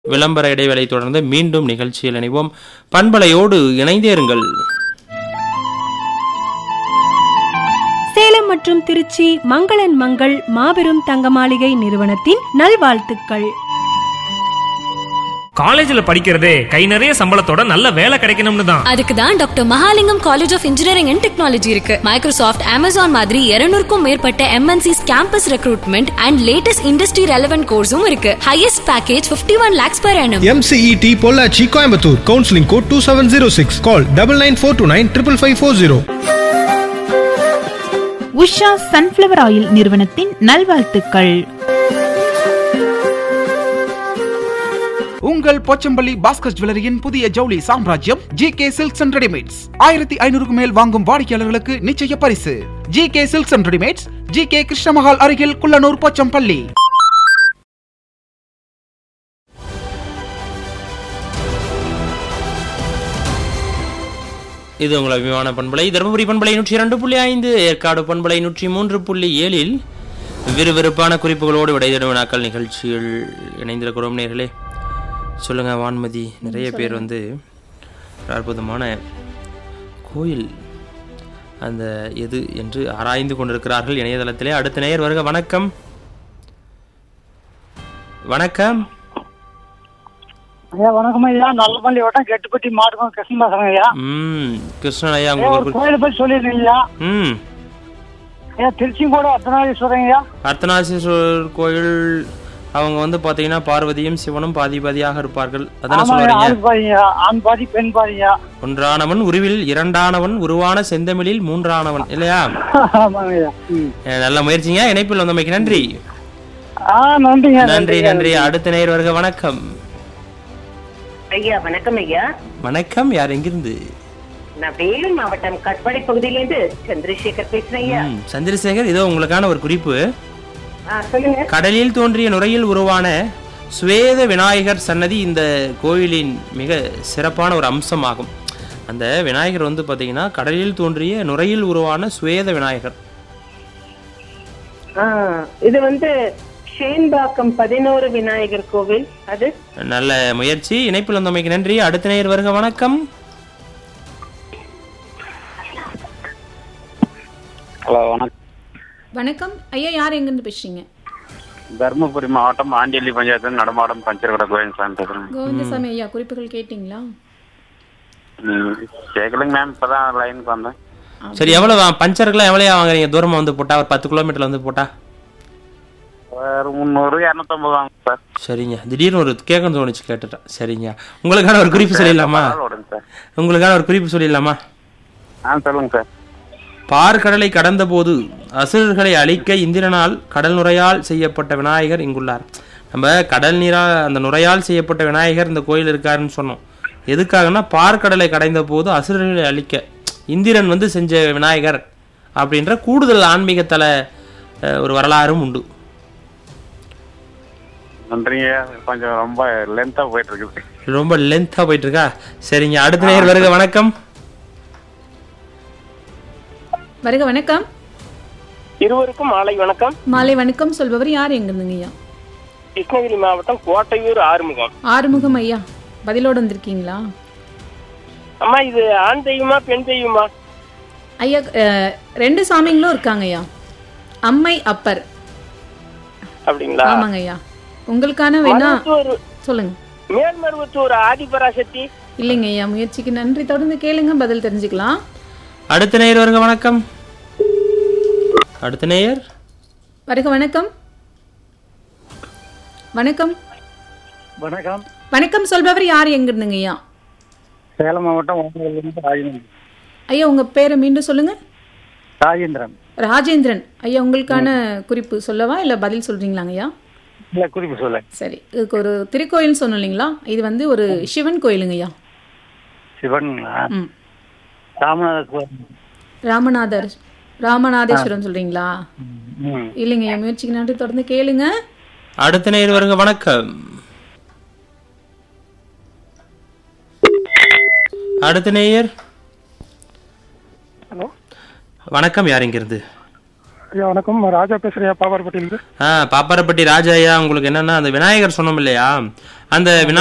விளம்பர இடைவேளை தொடர்ந்து மீண்டும் நிகழ்ச்சியில் இணைவோம் பண்பலையோடு இணைந்தே இருங்கள் சேலம் மற்றும் திருச்சி மங்களன் மங்கள் மாபெரும் தங்க மாளிகை நிறுவனத்தின் நல்வாழ்த்துக்கள் காலேஜ்ல படிக்கிறதே கை நிறைய சம்பளத்தோட நல்ல வேலை கிடைக்கணும்னு தான் அதுக்கு தான் doctor Mahalingam college of engineering and technology இருக்கு மைக்ரோசாஃப்ட் அமேசான் மாதிரி 200 மேற்பட்ட MNCs campus recruitment and latest industry relevant கோர்ஸும் இருக்கு highest package 51 one lakhs per annum MCET Pollachi Coimbatore counselling code two seven zero six call double nine four two nine triple five four zero Usha sunflower oil நிறுவனத்தின் நல்வாழ்த்துக்கள் உங்கள் போச்சம்பள்ளி பாஸ்கர் ஜுவல்லரியின் புதிய ஜவுளி சாம்ராஜ்யம் G K silks and readymades ஆயிரத்தி ஐநூறுக்கு மேல் வாங்கும் வாடிக்கையாளர்களுக்கு நிச்சய பரிசு G K silks and readymades G K Krishnamahal அருகில் குள்ளனூர் போச்சம்பள்ளி இது உங்கள் அபிமான பண்பலை தருமபுரி பண்பலை நூற்றி இரண்டு புள்ளி ஐந்து ஏற்காடு பண்பலை நூற்றி மூன்று புள்ளி ஏழில் விறுவிறுப்பான குறிப்புகளோடு விடைதடும் வினாக்கள் நிகழ்ச்சியில் இணைந்திருக்கிறோம் நேர்களே சொல்லுங்க வான்மதி நிறைய பேர் வந்து ஒரு அற்புதமான கோயில் அந்த எது என்று ஆராய்ந்து கொண்டிருக்கிறார்கள் இணையதளத்திலே அடுத்த நேயர் வருக வணக்கம் வணக்கம் ஐயா வணக்கம் ஐயா நல்லபள்ளி வட்டம் கெட்டுப்பட்டி மாட்டுக்கும் கிருஷ்ணதாசன் ஐயா ம் கிருஷ்ணன் ஐயா ஐயா, ஒரு உங்களுக்கு கோயிலை பத்தி சொல்லிருந்தீங்க ஐயா ம் ஐயா திருச்சிங்கோட அர்த்தநாதீஸ்வரன் ஐயா அர்த்தநாசீஸ்வரர் கோயில் அவங்க வந்து பாத்தீங்கன்னா பார்வதியும் சிவனும் பாதி பாதியாக இருப்பார்கள் அதான ஆமா ஐயா சொல்றீங்க ஆண் பாதிங்க ஆண் பாதி பெண் பாதிங்க ஒன்றானவன் உருவில் இரண்டானவன் உருவான செந்தமிழில் மூன்றானவன் இல்லையா ஆமாங்க ஐயா ம். அஹ் நல்ல முயற்சிங்க இணைப்பில் வந்தமைக்கு நன்றி ஆ நன்றிங்க நன்றி நன்றி அடுத்த நேர் வருக வணக்கம் ஐயா வணக்கம் ஐயா வணக்கம் யார் எங்கிருந்து நான் வேலூர் மாவட்டம் கட்பாடி பகுதியிலேருந்து சந்திரசேகர் பேசுறேன் ஐயா ம், சந்திரசேகர் இதோ உங்களுக்கான ஒரு குறிப்பு ஆ, சொல்லுங்க கடலில் தோன்றிய நுரையில் உருவான சுவேத விநாயகர் சன்னதி இந்த கோயிலின் மிக சிறப்பான ஒரு அம்சமாகும் அந்த விநாயகர் வந்து பார்த்தீங்கன்னா கடலில் தோன்றிய நுரையில் உருவான சுவேத விநாயகர் ஆ, இது வந்து ஷேன்பாக்கம் பதினோரு விநாயகர் கோவில் அது நல்ல முயற்சி இணைப்பில் வந்தமைக்கு நன்றி அடுத்த நேயர் வருக வணக்கம் ஹலோ வணக்கம் வணக்கம் ஐயா யார் எங்கிருந்து பேசுறீங்க தருமபுரி மாவட்டம் ஆண்டியல்லி பஞ்சாயத்து நடமாடம் பஞ்சர்கட கோயில் சாமி பேசுறேன் கோவிந்தசாமி ஐயா குறிப்புகள் கேட்டிங்களா ம், கேட்கலைங்க மேம் இப்பதான் லைனுக்கு வந்தேன் சரி எவ்வளவு பஞ்சர்கள்லாம் எவ்வளோ வாங்குறீங்க தூரமா வந்து போட்டா ஒரு பத்து கிலோமீட்டர்ல வந்து போட்டா ஒரு முந்நூறு இரநூத்தம்பது வாங்க சார் சரிங்க திடீர்னு ஒரு கேட்கணும் தோணுச்சு கேட்டுட்டேன் சரிங்க உங்களுக்கான ஒரு குறிப்பு சொல்லிடலாமா பரவாயில்ல விடுங்க சார் உங்களுக்கான ஒரு குறிப்பு சொல்லிடலாமா ஆ சொல்லுங்க சார் பார்க்கடலை கடந்தபோது அசுரர்களை அழிக்க இந்திரனால் கடல் நுரையால் செய்யப்பட்ட விநாயகர் இங்குள்ளார் நம்ம கடல் நீரா அந்த நுரையால் செய்யப்பட்ட விநாயகர் இந்த கோயில் இருக்காருன்னு சொன்னோம் எதுக்காகன்னா பார்க்கடலை கடைந்த போது அசுரர்களை அழிக்க இந்திரன் வந்து செஞ்ச விநாயகர் அப்படின்ற கூடுதல் ஆன்மீகத்தல அஹ், ஒரு வரலாறும் உண்டு நன்றிங்க கொஞ்சம் ரொம்ப லென்த்தா போயிட்டு இருக்குது ரொம்ப லென்த்தா போயிட்டு இருக்கா சரிங்க அடுத்த நேர் வருக வணக்கம் வருக வணக்கம் இருவருக்கும் மாலை வணக்கம் மாலை வணக்கம் சொல்பவர் யார் எங்கிருந்துங்க ஐயா கிருஷ்ணகிரி மாவட்டம் கோட்டையூர் ஆறுமுகம் ஆறுமுகம் ஐயா பதிலோடு வந்திருக்கீங்களா அம்மா இது ஆண் தெய்வமா பெண் தெய்வமா ஐயா அஹ், ரெண்டு சாமிங்களும் இருக்காங்க ஐயா அம்மை அப்பர் அப்படிங்களா ஆமாங்க ஐயா உங்களுக்கான வேணா மருவத்தூர் சொல்லுங்க மேல்மருவத்தூர் ஆதிபராசக்தி இல்லைங்க ஐயா முயற்சிக்கு நன்றி தொடர்ந்து கேளுங்க பதில் தெரிஞ்சுக்கலாம் அடுத்த நேயர் வருக வணக்கம் அடுத்த நேயர் வருக வணக்கம் வணக்கம் வணக்கம் வணக்கம் சொல்பவர் யார் எங்கிருந்துங்க ஐயா சேலம் மாவட்டம் ஓமலூர்லேருந்து ராஜேந்திரன் ஐயா உங்க பேரை மீண்டும் சொல்லுங்க ராஜேந்திரன் ராஜேந்திரன் ஐயா உங்களுக்கான குறிப்பு சொல்லவா இல்ல பதில் சொல்றீங்களாங்க ஐயா இல்ல குறிப்பு சொல்ல சரி இதுக்கு ஒரு திருக்கோயில் சொன்னோம் இல்லைங்களா இது வந்து ஒரு சிவன் கோயிலுங்க ஐயா சிவன்ங்களா ம் ராமநாத கோயில் ராமநாதர் ராமநாதேஸ்வரன் சொல்றீங்களா ம் இல்லைங்க ஐயா முயற்சிக்கு நன்றி தொடர்ந்து கேளுங்க அடுத்த நேயர் வருக வணக்கம் அடுத்த நேயர் ஹலோ வணக்கம் யார் இங்கிருந்து ஐயா வணக்கம் ராஜா பேசுறியா பாப்பாரப்பட்டியிலிருந்து ஆ பாப்பாரப்பட்டி ராஜா ஐயா உங்களுக்கு என்னன்னா அந்த விநாயகர் சொன்னோம் இல்லையா அந்த விநாயகர்